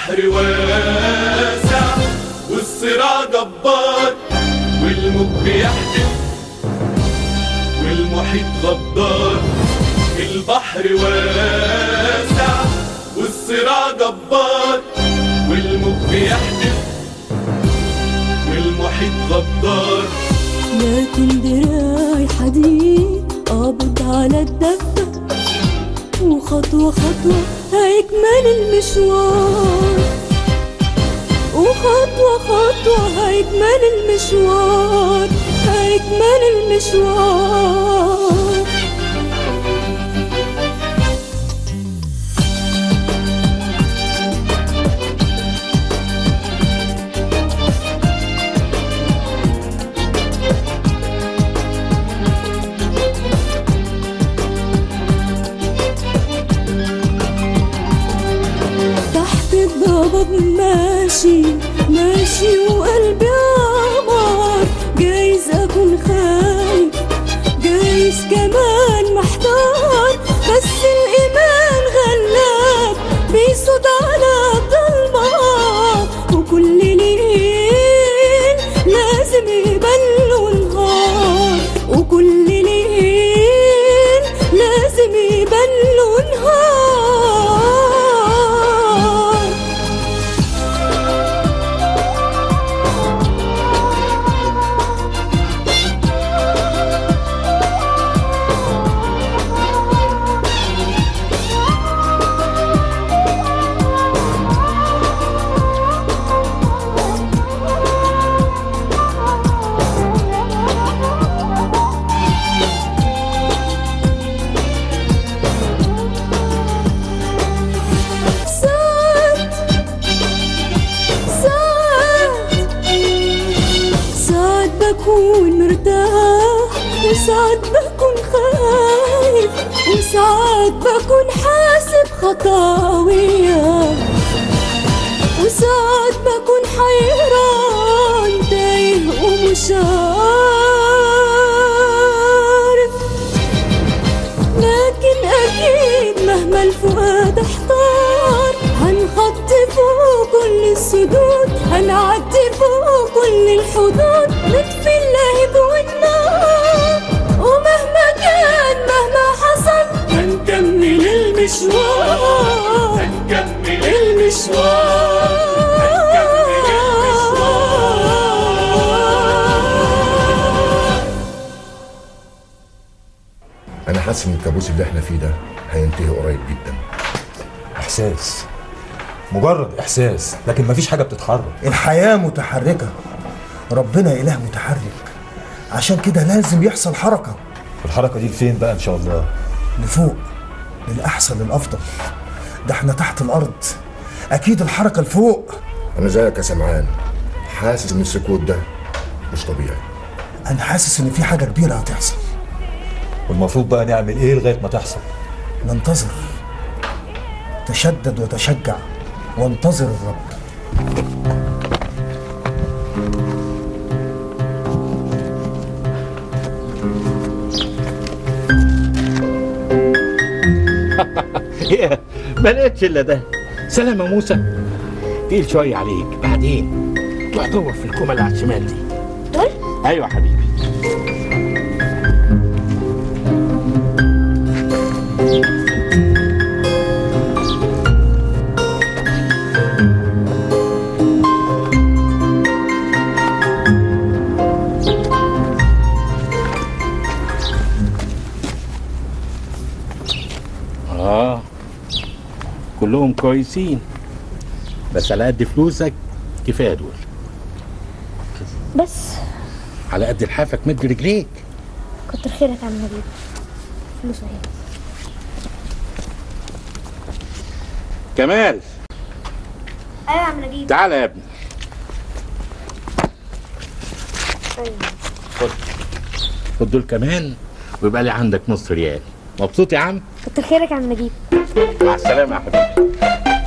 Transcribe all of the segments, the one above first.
البحر واسع والصراع جبار والموج بيحدف والمحيط غدار البحر واسع والصراع جبار والموج بيحدف والمحيط غدار لكن دراعي حديد قابض على الدفة وخطوة خطوة هيكمل المشوار وخطوة خطوة هيكمل المشوار هيكمل المشوار تحت الضباب ماشي ماشي وقلبي عمار جايز اكون خايف جايز كمان محتار بس الايمان غلاب بيصد على الضلمة وكل ليل لازم يبان له نهار وكل ليل لازم يبان له نهار ساعات ساعات ساعات بكون مرتاح وساعات بكون خايف وساعات بكون حاسب خطاوية وساعات بكون حيران تايه ومش عارف لكن أكيد مهما الفؤاد احتار هنخطي فوق كل السدود هنعدي فوق كل الحدود نطفي اللهب والنار ومهما كان مهما حصل هنكمل المشوار هنكمل المشوار هنكمل المشوار انا حاسس ان الكابوس اللي احنا فيه ده هينتهي قريب جدا احساس مجرد احساس لكن مفيش حاجه بتتحرك الحياة متحركة ربنا إله متحرك عشان كده لازم يحصل حركة الحركه دي لفين بقى ان شاء الله لفوق للأحسن للأفضل ده احنا تحت الأرض أكيد الحركة لفوق انا زيك يا سمعان حاسس ان السكوت ده مش طبيعي أنا حاسس إن في حاجة كبيرة هتحصل والمفروض بقى نعمل ايه لغايه ما تحصل ننتظر تشدد وتشجع وانتظر الرب ايه ما لقيتش الا ده سلام يا موسى تقيل شويه عليك بعدين تروح دور في الكومه اللي على الشمال دي دول ايوه يا حبيبي اه كلهم كويسين بس على قد فلوسك كفايه دول بس على قد لحافك مد رجليك كتر خيرك يا عم نبيل فلوس اهي كمال ايوه يا عم نجيب تعالى يا ابني خد خد دول كمان ويبقى لي عندك نص ريال مبسوط يا عم كتر خيرك يا عم نجيب مع السلامه يا حبيبي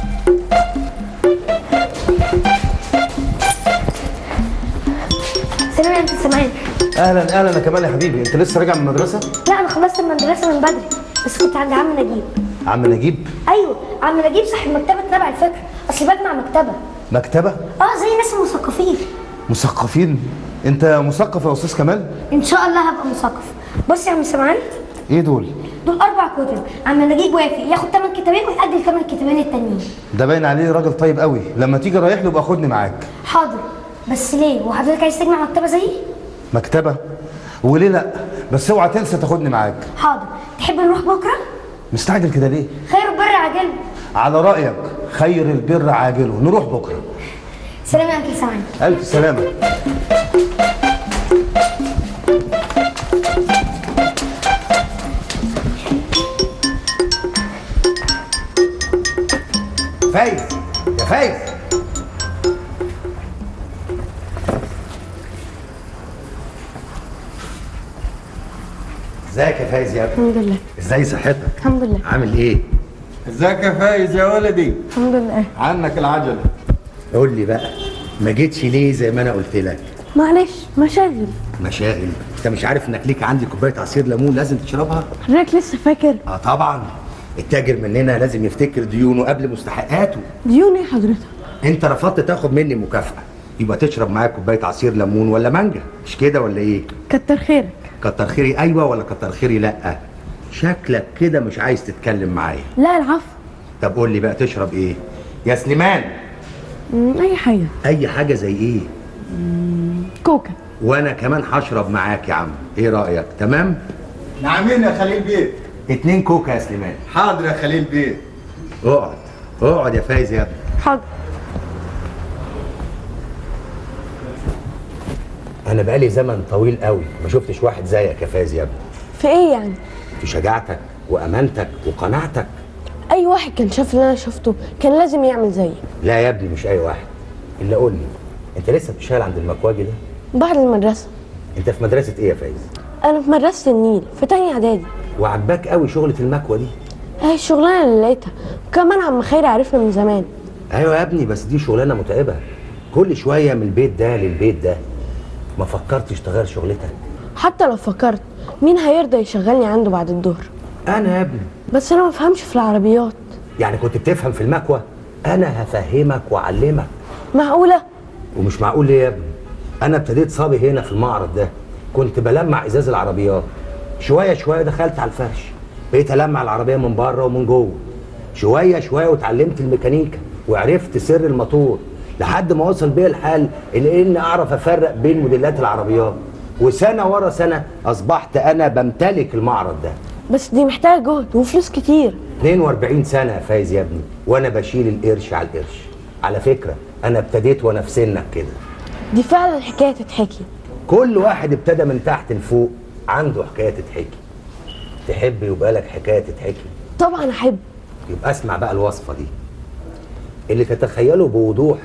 سلام يا انت سامعين اهلا اهلا يا كمال يا حبيبي انت لسه راجع من المدرسه لا انا خلصت المدرسه من بدري بس كنت عند عم نجيب عم نجيب ايوه عم نجيب صاحب مكتبه نبع الفكر بس بجمع مكتبه مكتبه اه زي الناس المثقفين مثقفين انت مثقف يا استاذ كمال ان شاء الله هبقى مثقف بص يا عم سمعان ايه دول دول اربع كتب عم نجيب وافق ياخد ثمان كتابين ويأجل ثمان كتابين التانيين ده باين عليه راجل طيب قوي لما تيجي رايح له يبقى خدني معاك حاضر بس ليه وحضرتك عايز تجمع مكتبه زيي مكتبه وليه لا بس اوعى تنسى تاخدني معاك حاضر تحب نروح بكره مستعجل كده ليه خير البر عاجل على رايك خير البر عاجله نروح بكره سلام يا انكل سمعان الف سلامه فايز يا فايز ازيك يا فايز يا ابني الحمد لله ازاي صحتك الحمد لله عامل ايه ازيك يا فايز يا ولدي الحمد لله عنك العجله قول لي بقى ما جيتش ليه زي ما انا قلت لك معلش مشاغل مشاغل انت مش عارف انك ليك عندي كوبايه عصير ليمون لازم تشربها حضرتك لسه فاكر اه طبعا التاجر مننا لازم يفتكر ديونه قبل مستحقاته ديون ايه حضرتك انت رفضت تاخد مني مكافاه يبقى تشرب معايا كوبايه عصير ليمون ولا مانجا مش كده ولا ايه كتر خيرك كتر خيري ايوه ولا كتر خيري لا شكلك كده مش عايز تتكلم معايا لا العفو طب قول لي بقى تشرب ايه يا سليمان مم، اي حاجه اي حاجه زي ايه كوكا وانا كمان هشرب معاك يا عم ايه رايك تمام نعمين يا خليل بيه اتنين كوكا يا سليمان حاضر يا خليل بيه اقعد اقعد يا فايز يا ابني حاضر انا بقالي زمن طويل قوي ما شفتش واحد زيك يا فايز يا ابني في ايه يعني في شجاعتك وامانتك وقناعتك اي واحد كان شاف اللي انا شفته كان لازم يعمل زيي لا يا ابني مش اي واحد الا قول لي انت لسه بتشتغل عند المكواجي ده بعد المدرسه انت في مدرسه ايه يا فايز انا في مدرسه النيل في تانية اعدادي وعجباك قوي شغله المكوه دي اهي الشغلانه اللي لقيتها وكمان عم خيري عارفنا من زمان ايوه يا ابني بس دي شغلانه متعبه كل شويه من البيت ده للبيت ده ما فكرتش تغير شغلتك حتى لو فكرت مين هيرضى يشغلني عنده بعد الظهر انا يا ابني بس انا ما بفهمش في العربيات يعني كنت بتفهم في المكوه انا هفهمك واعلمك معقوله ومش معقول ليه يا ابني انا ابتديت صبي هنا في المعرض ده كنت بلمع ازاز العربيات شويه شويه دخلت على الفرش بقيت المع العربيه من بره ومن جوه شويه شويه واتعلمت الميكانيكا وعرفت سر الموتور لحد ما وصل بيا الحال اللي اني اعرف افرق بين موديلات العربيات وسنه ورا سنه اصبحت انا بمتلك المعرض ده بس دي محتاجه جهد وفلوس كتير 42 سنه يا فايز يا ابني وانا بشيل القرش على القرش على فكره انا ابتديت وانا في سنك كده دي فعلا حكايه تتحكي كل واحد ابتدى من تحت لفوق عنده حكايه تتحكي تحب يبقى لك حكايه تتحكي طبعا احب يبقى اسمع بقى الوصفه دي اللي تتخيله بوضوح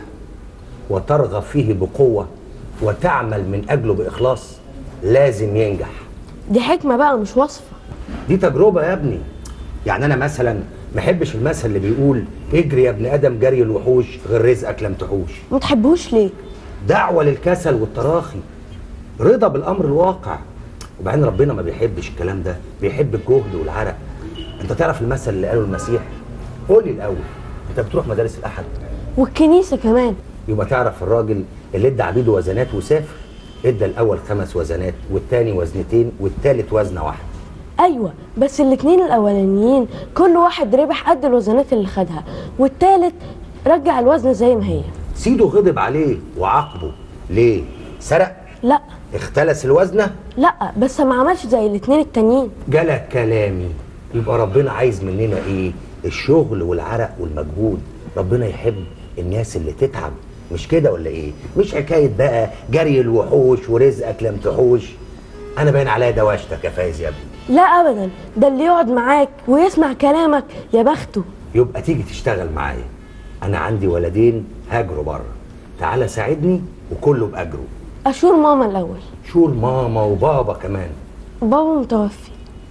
وترغب فيه بقوه وتعمل من اجله باخلاص لازم ينجح دي حكمه بقى مش وصفه دي تجربه يا ابني يعني انا مثلا ما احبش المثل اللي بيقول اجري يا ابن ادم جري الوحوش غير رزقك لم تحوش ما تحبوش ليه دعوة للكسل والتراخي رضا بالأمر الواقع وبعدين ربنا ما بيحبش الكلام ده بيحب الجهد والعرق انت تعرف المثل اللي قاله المسيح قول لي الأول انت بتروح مدارس الأحد والكنيسه كمان يبقى تعرف الراجل اللي ادى عبيده وزنات وسافر ادى الأول خمس وزنات والتاني وزنتين والتالت وزنة واحدة ايوه بس الاتنين الاولانيين كل واحد ربح قد الوزنات اللي خدها والتالت رجع الوزن زي ما هي سيده غضب عليه وعاقبه ليه؟ سرق؟ لا اختلس الوزنة؟ لا بس ما عملش زي الاتنين التانيين جالك كلامي يبقى ربنا عايز مننا ايه الشغل والعرق والمجهود ربنا يحب الناس اللي تتعب مش كده ولا ايه مش حكايه بقى جري الوحوش ورزقك لم تحوش انا باين عليا دواشتك يا فايز يا ابني لا ابدا ده اللي يقعد معاك ويسمع كلامك يا بخته يبقى تيجي تشتغل معايا انا عندي ولدين هاجروا بره تعالى ساعدني وكله باجره اشور ماما الاول شور ماما وبابا كمان بابا متوفي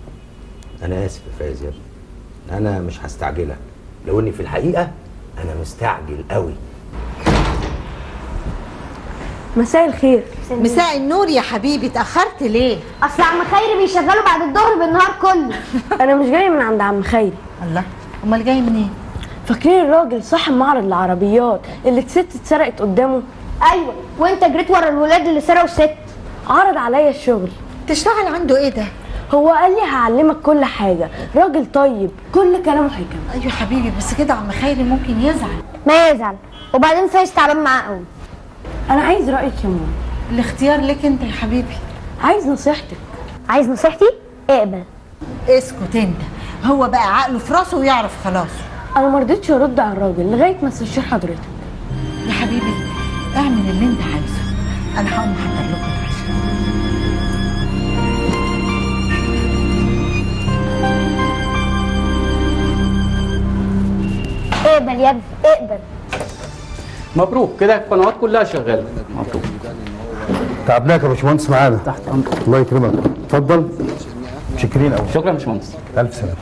انا اسف يا فايز يا ابني انا مش هستعجلك لو اني في الحقيقه انا مستعجل قوي مساء الخير مساء النور يا حبيبي اتأخرت ليه؟ اصل عم خيري بيشغلوا بعد الظهر بالنهار كله انا مش جاي من عند عم خيري الله امال جاي منين؟ فاكرين الراجل صاحب معرض العربيات اللي الست اتسرقت قدامه ايوه وانت جريت ورا الولاد اللي سرقوا الست عرض عليا الشغل تشتغل عنده ايه ده هو قال لي هعلمك كل حاجه راجل طيب كل كلامه حكم ايوه حبيبي بس كده عم خيري ممكن يزعل ما يزعل وبعدين فايز تعبان معاه قوي انا عايز رايك يا ماما الاختيار لك انت يا حبيبي عايز نصيحتك عايز نصيحتي اقبل اسكت انت هو بقى عقله في راسه ويعرف خلاص انا ما رضيتش ارد على الراجل لغايه ما استشير حضرتك يا حبيبي اعمل اللي انت عايزه انا هقوم احضر لكم العشاء اقبل يا ابني اقبل مبروك كده القنوات كلها شغاله مبروك تعبناك يا باشمهندس معانا تحت امرك الله يكرمك اتفضل شاكرين قوي شكرا يا باشمهندس الف سلامه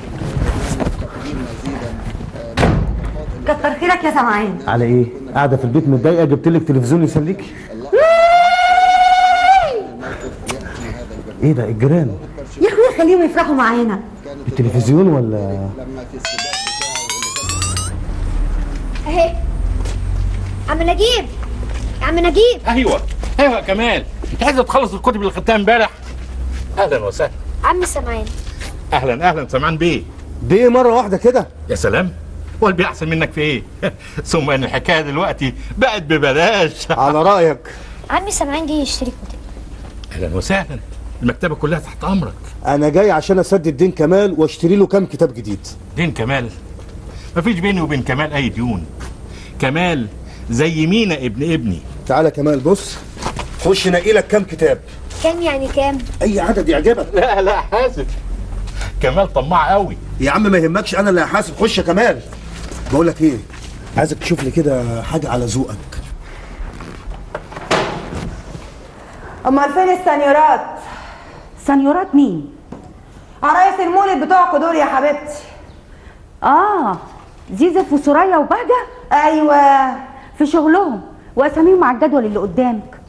كتر خيرك يا سمعان على ايه قاعده في البيت متضايقه جبت لك تلفزيون يسليك ايه ده الجيران يا اخويا خليهم يفرحوا معانا التلفزيون ولا اهي عم نجيب يا عم نجيب ايوه ايوه يا كمال انت عايز تخلص الكتب اللي خدتها امبارح اهلا وسهلا عم سمعان اهلا اهلا سمعان بيه دي مره واحده كده يا سلام هو اللي بيحسن منك في ايه ثم ان الحكايه دلوقتي بقت ببلاش على رايك عمي سمعان جه يشتري كتب اهلا وسهلا المكتبه كلها تحت امرك انا جاي عشان اسدد دين كمال واشتري له كام كتاب جديد دين كمال مفيش بيني وبين كمال اي ديون كمال زي مينا ابن ابني تعالى كمال بص خش نقي لك كام كتاب كام يعني كام اي عدد يعجبك لا لا حاسب كمال طماع قوي يا عم ما يهمكش انا اللي هحاسب خش يا كمال بقول لك ايه عايزك تشوف لي كده حاجه على ذوقك امال فين السنيورات سنيورات مين؟ عرايس المولد بتوعكوا دول يا حبيبتي اه زيزف وسوريا وبهجة ايوه في شغلهم واساميهم على الجدول اللي قدامك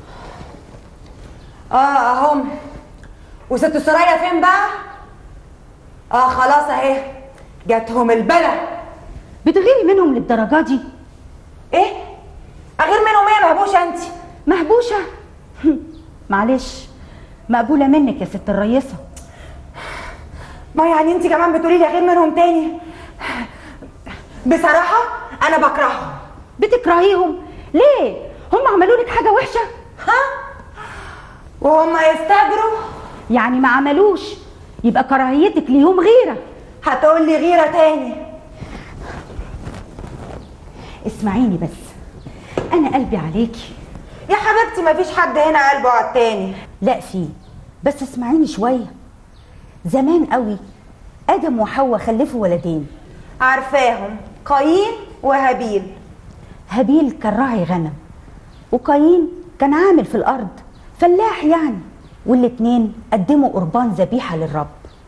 اه اهم وست سرايا فين بقى اه خلاص اهي جاتهم البلا بتغيري منهم للدرجه دي ايه اغير منهم ايه يا مهبوشه انت مهبوشه معلش مقبوله منك يا ست الرئيسه ما يعني انت كمان بتقولي لي اغير منهم تاني بصراحه انا بكرههم بتكرهيهم ليه هم عملوا لك حاجه وحشه ها وهم يستجروا يعني ما عملوش يبقى كراهيتك ليهم غيره هتقول لي غيره تاني اسمعيني بس انا قلبي عليكي يا حبيبتي مفيش حد هنا قلبه على التاني لا في بس اسمعيني شويه زمان قوي ادم وحواء خلفوا ولدين عارفاهم قايين وهابيل هابيل كان راعي غنم وقايين كان عامل في الارض فلاح يعني والاتنين قدموا قربان ذبيحه للرب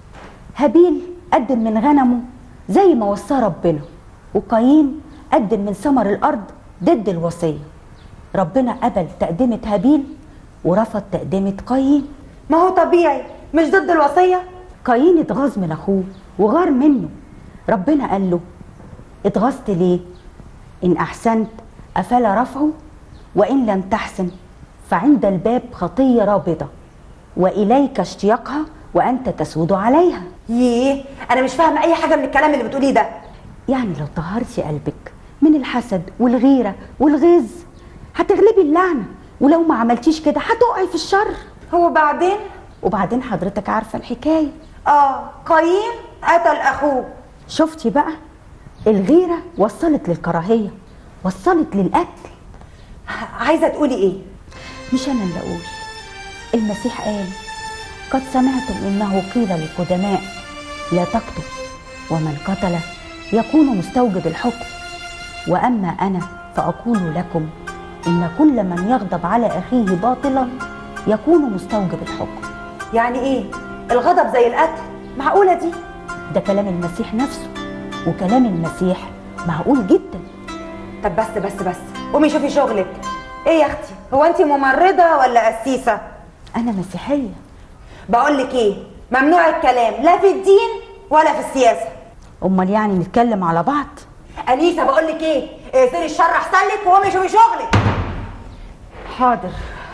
هابيل قدم من غنمه زي ما وصاه ربنا وقايين قدم من ثمر الارض ضد الوصيه ربنا قبل تقدمه هابيل ورفض تقدمه قايين ما هو طبيعي مش ضد الوصيه قايين اتغاظ من اخوه وغار منه ربنا قال له اتغاظت ليه ان احسنت افلا رفعه وان لم تحسن فعند الباب خطيه رابضه واليك اشتياقها وانت تسود عليها ييه انا مش فاهمه اي حاجه من الكلام اللي بتقوليه ده يعني لو طهرتي قلبك من الحسد والغيره والغيظ هتغلبي اللعنه ولو ما عملتيش كده هتقعي في الشر هو بعدين وبعدين حضرتك عارفه الحكايه اه قايين قتل اخوه شفتي بقى الغيره وصلت للكراهيه وصلت للقتل عايزه تقولي ايه مش انا اللي اقول المسيح قال قد سمعتم انه قيل للقدماء لا تقتل ومن قتل يكون مستوجب الحكم واما انا فاقول لكم ان كل من يغضب على اخيه باطلا يكون مستوجب الحكم يعني ايه الغضب زي القتل معقوله دي ده كلام المسيح نفسه وكلام المسيح معقول جدا طب بس بس بس قومي شوفي شغلك ايه يا اختي هو انت ممرضه ولا قسيسه انا مسيحيه بقول لك ايه ممنوع الكلام لا في الدين ولا في السياسه امال يعني نتكلم على بعض انيسه بقول لك ايه اقفلي الشر احسن لك وقومي شوفي شغلك حاضر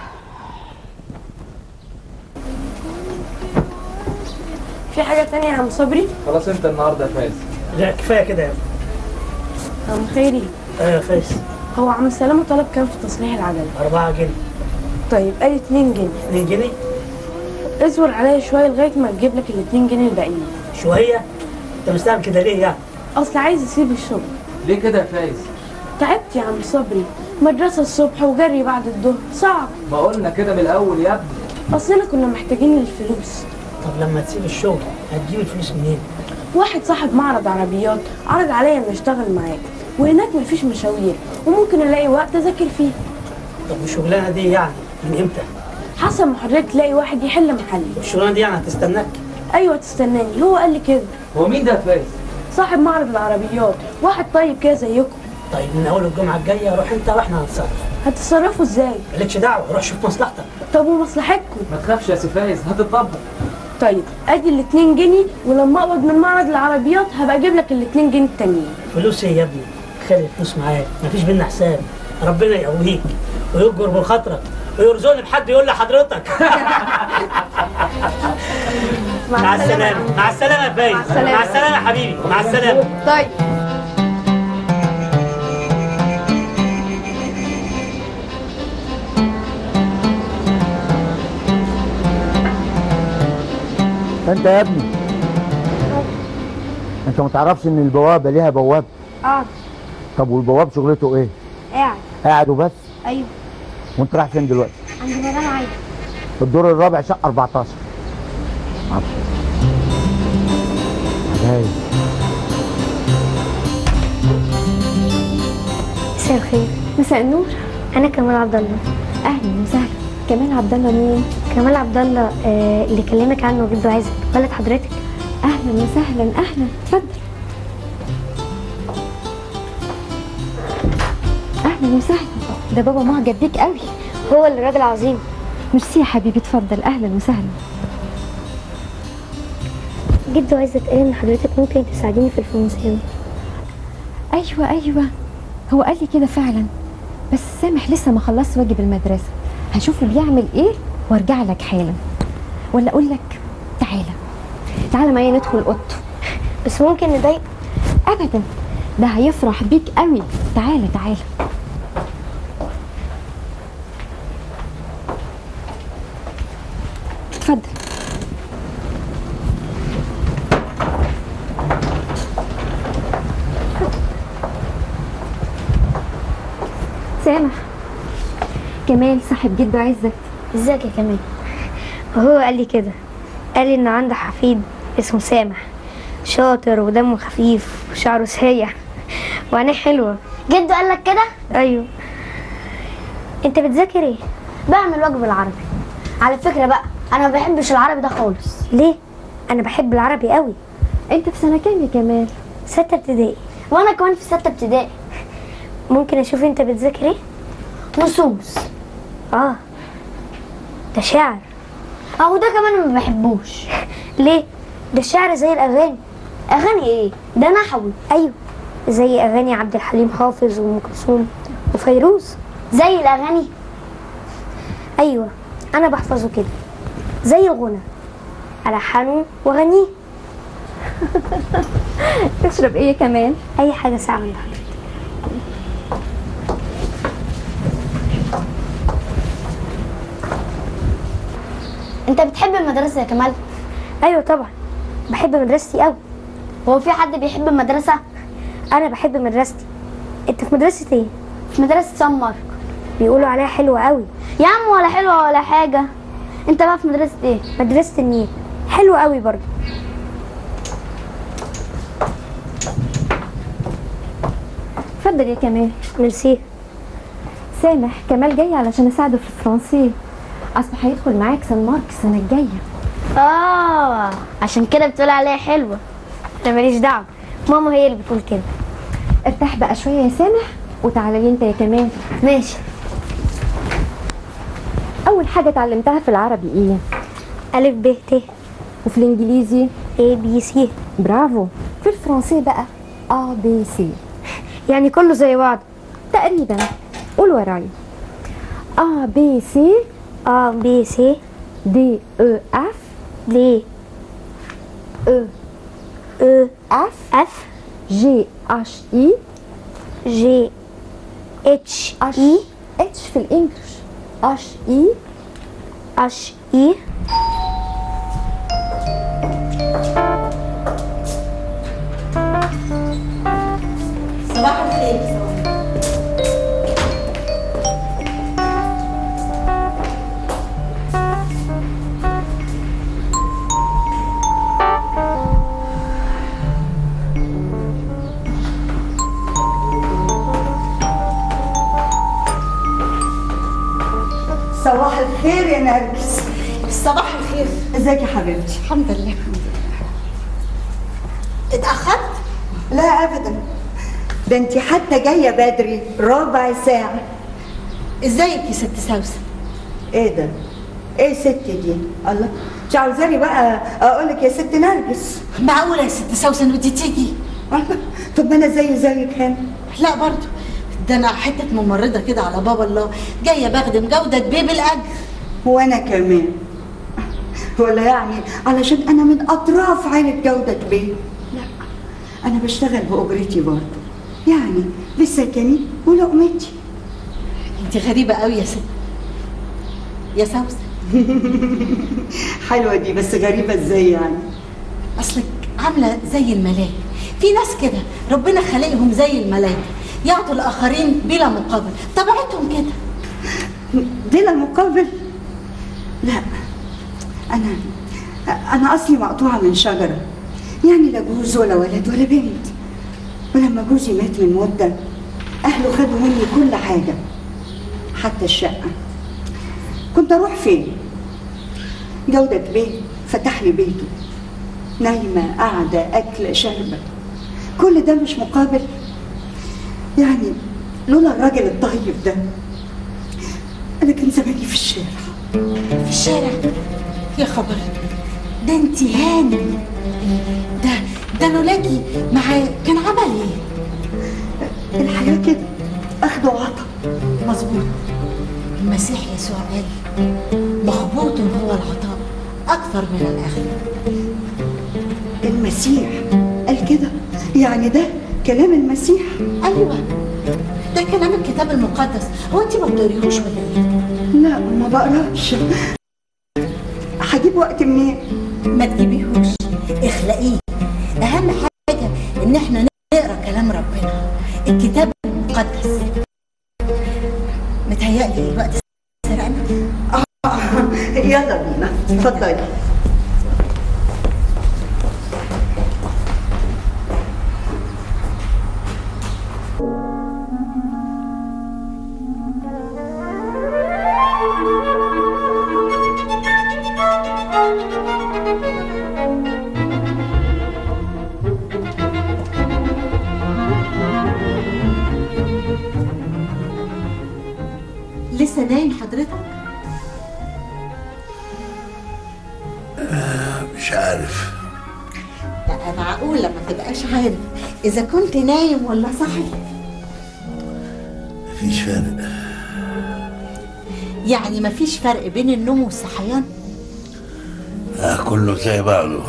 في حاجة تانية يا عم صبري؟ خلاص انت النهارده يا فايز لا كفايه كده يا عم خيري ايوه يا فايز هو عم سلامة طلب كام في تصليح العجلة؟ 4 جنيه طيب ادي 2 جنيه 2 جنيه اصبر عليا شوية لغاية ما تجيب لك ال 2 جنيه الباقيين شويه انت مستعجل كده ليه يعني اصل عايز اسيب الشغل ليه كده يا فايز تعبت يا عم صبري مدرسة الصبح وجري بعد الظهر صعب ما قلنا كده من الاول يا ابني اصلنا كنا محتاجين الفلوس طب لما تسيب الشغل هتجيب الفلوس منين واحد صاحب معرض عربيات عرض عليا اني اشتغل معاه وهناك مفيش مشاوير وممكن الاقي وقت اذاكر فيه طب والشغلانه دي يعني من امتى حسب ما حضرتك تلاقي واحد يحل محلي الشغلانه دي يعني هتستناك ايوه تستناني هو قال لي كده هو مين ده يا فايز صاحب معرض العربيات واحد طيب كده زيكم طيب من اول الجمعه الجايه روح انت واحنا هنتصرف هتتصرفوا ازاي مالكش دعوه روح شوف مصلحتك طب ومصلحتكم ما تخافش يا سي فايز هتتطبق طيب ادي ال 2 جنيه ولما اقبض من معرض العربيات هبقى اجيب لك ال 2 جنيه التانيين فلوس ايه يا ابني خلي الفلوس معاك مفيش بينا حساب ربنا يقويك ويجبر بخاطرك ويرزقني بحد يقول لحضرتك مع السلامه مع السلامه يا فايز مع السلامة. مع السلامه يا حبيبي مع السلامه طيب انت يا ابني انت ما تعرفش ان البوابه ليها بواب اه طب والبواب شغلته ايه قاعد قاعد وبس ايوه وانت رايح فين دلوقتي عند مدام عايده الدور الرابع شقه 14 عب. جاي مساء الخير مساء النور انا كمال عبد الله اهلا وسهلا كمال عبد الله مين كمال عبد الله آه اللي كلمك عنه جده عايزك ولد حضرتك اهلا وسهلا اهلا اتفضل اهلا وسهلا ده بابا معجب بيك قوي هو اللي راجل عظيم ميرسي يا حبيبي اتفضل اهلا وسهلا جده عايزة تقول ان حضرتك ممكن تساعديني في الفرنساوي ايوه ايوه هو قال لي كده فعلا بس سامح لسه ما خلص واجب المدرسه هشوفه بيعمل ايه وارجع لك حالا ولا اقول لك تعالى تعالى معايا ندخل اوضته بس ممكن نضايق ابدا ده هيفرح بيك قوي تعالى تعالى اتفضل سامح كمال صاحب جده عزت ازيك يا كمال وهو قال لي كده قال لي ان عنده حفيد اسمه سامح شاطر ودمه خفيف وشعره سريع وعينيه حلوه جده قال لك كده ايوه انت بتذاكر ايه بعمل واجب العربي على فكره بقى انا ما بحبش العربي ده خالص ليه انا بحب العربي قوي انت في سنه كام يا كمال ستة ابتدائي وانا كمان في ستة ابتدائي ممكن اشوف انت بتذاكر ايه نصوص اه ده شعر اهو ده كمان ما بحبوش ليه ده الشعر زي الاغاني اغاني ايه ده نحوي ايوه زي اغاني عبد الحليم حافظ وام كلثوم وفيروز زي الاغاني ايوه انا بحفظه كده زي الغنى الحنه واغنيه تشرب ايه كمان اي حاجه ساعه من حضرتك انت بتحب المدرسه يا كمال ايوه طبعا بحب مدرستي قوي هو في حد بيحب المدرسه انا بحب مدرستي انت في مدرسه ايه في مدرسه سان مارك بيقولوا عليها حلوه قوي يا عم ولا حلوه ولا حاجه انت بقى في مدرسه ايه مدرسه النيل حلوه قوي برضه اتفضل يا كمال ميرسي سامح كمال جاي علشان اساعده في الفرنسي اصل هيدخل معاك سان مارك السنه الجايه اه عشان كده بتقول عليها حلوه انا ماليش دعوه ماما هي اللي بتقول كده ارتاح بقى شويه يا سامح وتعالى لي انت يا كمال ماشي اول حاجه اتعلمتها في العربي ايه الف ب ت وفي الانجليزي اي بي سي برافو في الفرنسي بقى ا بي سي يعني كله زي بعض تقريبا قول ورايا A B C A B C D E F D E E F F G H I G H H E H في الانجلش H I H E صباح الخير صباح الخير يا نرجس صباح الخير ازيك يا حبيبتي الحمد لله اتأخرت؟ لا ابدا ده انت حتى جايه بدري ربع ساعه ازيك يا ست سوسن ايه ده ايه الست دي الله مش عاوزاني بقى اقول لك يا ست نرجس معقولة يا ست سوسن ودي تيجي طب ما انا زي زيك هنا لا برضو ده انا حتة ممرضة كده على باب الله جاية بخدم جودة بيه بالأجر وانا كمان ولا يعني علشان انا من اطراف عيلة جودة بيه لا انا بشتغل باجرتي برضه يعني بسكني ولقمتي انت غريبة قوي يا ست يا سوسن حلوه دي بس غريبه ازاي يعني اصلك عاملة زي الملاك في ناس كده ربنا خلقهم زي الملاك يعطوا الآخرين بلا مقابل طبيعتهم كده بلا مقابل لا انا انا اصلي مقطوعه من شجره يعني لا جوز ولا ولد ولا بنت ولما جوزي مات من مده اهله خدوا مني كل حاجه حتى الشقه كنت اروح فين جوده بيه فتح لي بيته نايمه قاعده اكله شاربه كل ده مش مقابل يعني لولا الراجل الطيب ده انا كان زماني في الشارع في الشارع يا خبر ده انت هانم ده ده لولاكي معاه كان عمل ايه الحياه كده اخد وعطا مظبوط المسيح يسوع قال مخبوط هو العطاء اكثر من الاخذ المسيح قال كده يعني ده كلام المسيح ايوه ده كلام الكتاب المقدس هو انت ما بتقريهوش ولا ايه لا ما بقراش هجيب وقت منين ما تجيبيهوش اخلقيه اهم حاجه ان احنا نقرا كلام ربنا الكتاب المقدس متهيألي الوقت سرقنا يلا بينا اتفضلي لسه نايم حضرتك مش عارف لا معقولة ما تبقاش عارف إذا كنت نايم ولا صاحي مفيش فرق يعني مفيش فرق بين النوم والصحيان آه كله زي بعضه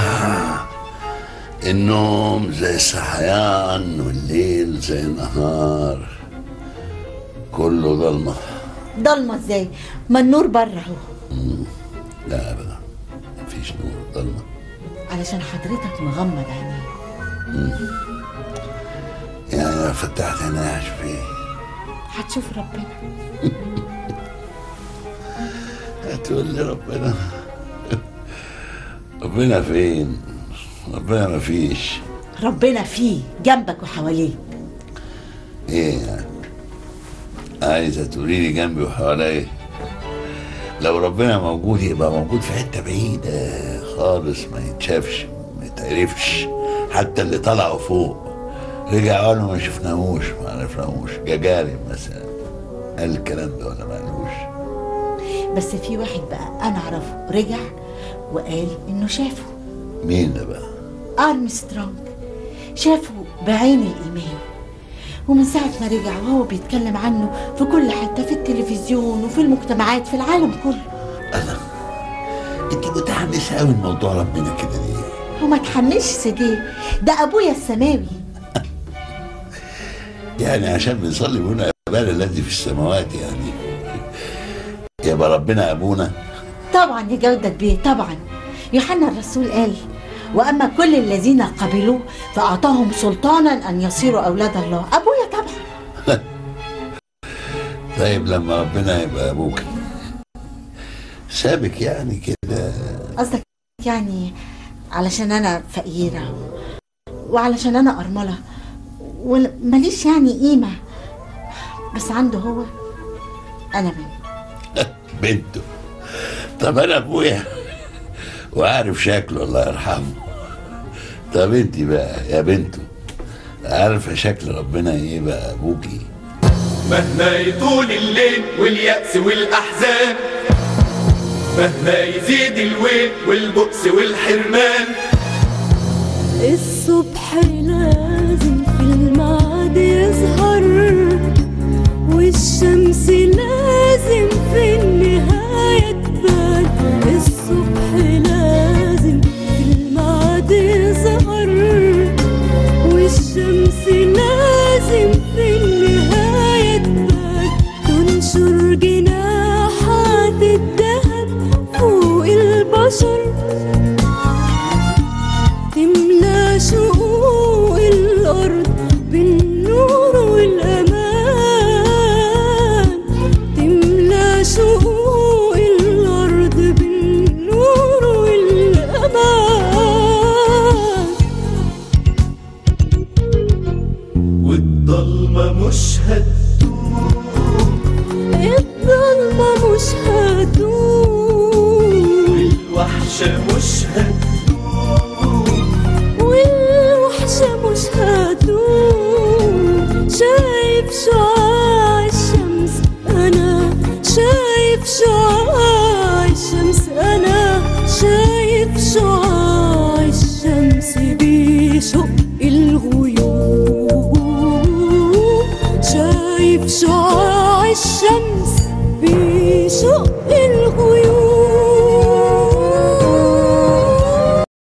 النوم زي الصحيان والليل زي النهار كله ضلمة ضلمة ازاي ما النور بره اهو لا أبدا مفيش نور ضلمة علشان حضرتك مغمض عينيك يعني لو فتحت عيني هشوف ايه هتشوف ربنا هتقول لي ربنا ربنا فين ربنا مفيش ربنا فيه جنبك وحواليك ايه يعني عايزة تقولي لي جنبي وحواليا لو ربنا موجود يبقى موجود في حتة بعيدة خالص ما يتشافش ما يتعرفش حتى اللي طلعوا فوق رجعوا له ما شفناهوش ما عرفناهوش جاجاري مثلا قال الكلام ده ولا ما قالوش بس في واحد بقى انا اعرفه رجع وقال انه شافه مين ده بقى ارمسترونج شافه بعين الايمان ومن ساعة ما رجع وهو بيتكلم عنه في كل حتة في التلفزيون وفي المجتمعات في العالم كله انت متحمسه قوي لموضوع ربنا كده ليه؟ وما تحنش سيديه ده أبويا السماوي يعني عشان بنصلي هنا ابانا الذي في السماوات يعني يبقى ربنا ابونا طبعا يا جودة بيه طبعا يوحنا الرسول قال وأما كل الذين قبلوه فأعطاهم سلطانا أن يصيروا أولاد الله أبويا طبعا طيب لما ربنا يبقى ابوك سابك يعني كده قصدك يعني علشان أنا فقيرة وعلشان أنا أرملة ومليش يعني قيمة بس عنده هو أنا بنت بنته طب انا ابويا وعارف شكله الله يرحمه طب انت بقى يا بنته عارفه شكل ربنا ايه بقى ابوكي مهما يطول الليل واليأس والأحزان مهما يزيد الويل والبؤس والحرمان الصبح لازم في الميعاد يظهر والشمس لازم في النهاية تبان الصبح لازم في الميعاد يظهر والشمس لازم في النهاية تبان تنشر جناحات الذهب فوق البشر تملى شقوق الأرض بالنور والأمان تملى شقوق الأرض بالنور والأمان والضلمة مش هتدوم الظلمة مش هتدوم والوحشة مش هتدوم والوحشة مش هتدوم شايف شعاع الشمس أنا شايف شعاع الشمس أنا شايف شعاع الشمس بيشق الغيوم شايف شعاع الشمس بيشق الغيوم